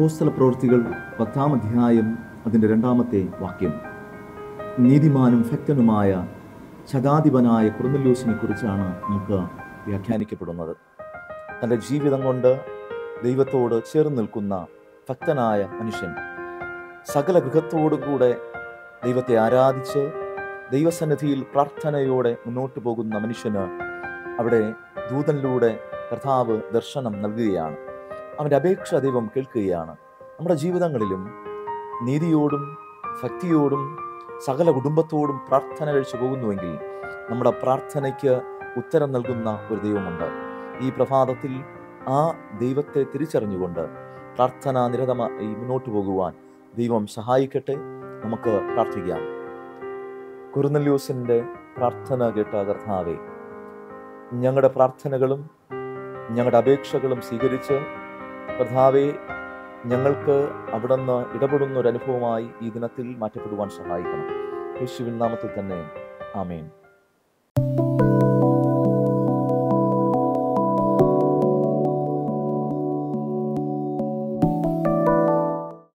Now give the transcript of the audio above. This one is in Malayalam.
അപ്പോസ്തല പ്രവൃത്തികൾ പത്താം അധ്യായം അതിൻ്റെ രണ്ടാമത്തെ വാക്യം നീതിമാനും ഭക്തനുമായ ശതാധിപനായ കുറുന്നല്ലൂസിനെ കുറിച്ചാണ് നമുക്ക് വ്യാഖ്യാനിക്കപ്പെടുന്നത് തൻ്റെ ജീവിതം കൊണ്ട് ദൈവത്തോട് ചേർന്ന് നിൽക്കുന്ന ഭക്തനായ മനുഷ്യൻ സകല ഗൃഹത്തോടും കൂടെ ദൈവത്തെ ആരാധിച്ച് ദൈവസന്നിധിയിൽ പ്രാർത്ഥനയോടെ മുന്നോട്ട് പോകുന്ന മനുഷ്യന് അവിടെ ദൂതനിലൂടെ കർത്താവ് ദർശനം നൽകുകയാണ് അവൻ്റെ അപേക്ഷ ദൈവം കേൾക്കുകയാണ് നമ്മുടെ ജീവിതങ്ങളിലും നീതിയോടും ഭക്തിയോടും സകല കുടുംബത്തോടും പ്രാർത്ഥന കഴിച്ചു പോകുന്നുവെങ്കിൽ നമ്മുടെ പ്രാർത്ഥനയ്ക്ക് ഉത്തരം നൽകുന്ന ഒരു ദൈവമുണ്ട് ഈ പ്രഭാതത്തിൽ ആ ദൈവത്തെ തിരിച്ചറിഞ്ഞുകൊണ്ട് പ്രാർത്ഥന നിരതമായി മുന്നോട്ട് പോകുവാൻ ദൈവം സഹായിക്കട്ടെ നമുക്ക് പ്രാർത്ഥിക്കാം കുറുനല്യൂസിൻ്റെ പ്രാർത്ഥന കേട്ട കർത്താവെ ഞങ്ങളുടെ പ്രാർത്ഥനകളും ഞങ്ങളുടെ അപേക്ഷകളും സ്വീകരിച്ച് കർത്താവെ ഞങ്ങൾക്ക് അവിടുന്ന് ഇടപെടുന്ന ഒരു അനുഭവമായി ഈ ദിനത്തിൽ മാറ്റപ്പെടുവാൻ സഹായിക്കണം യേശുവിൻ നാമത്തിൽ തന്നെ ആമേൻ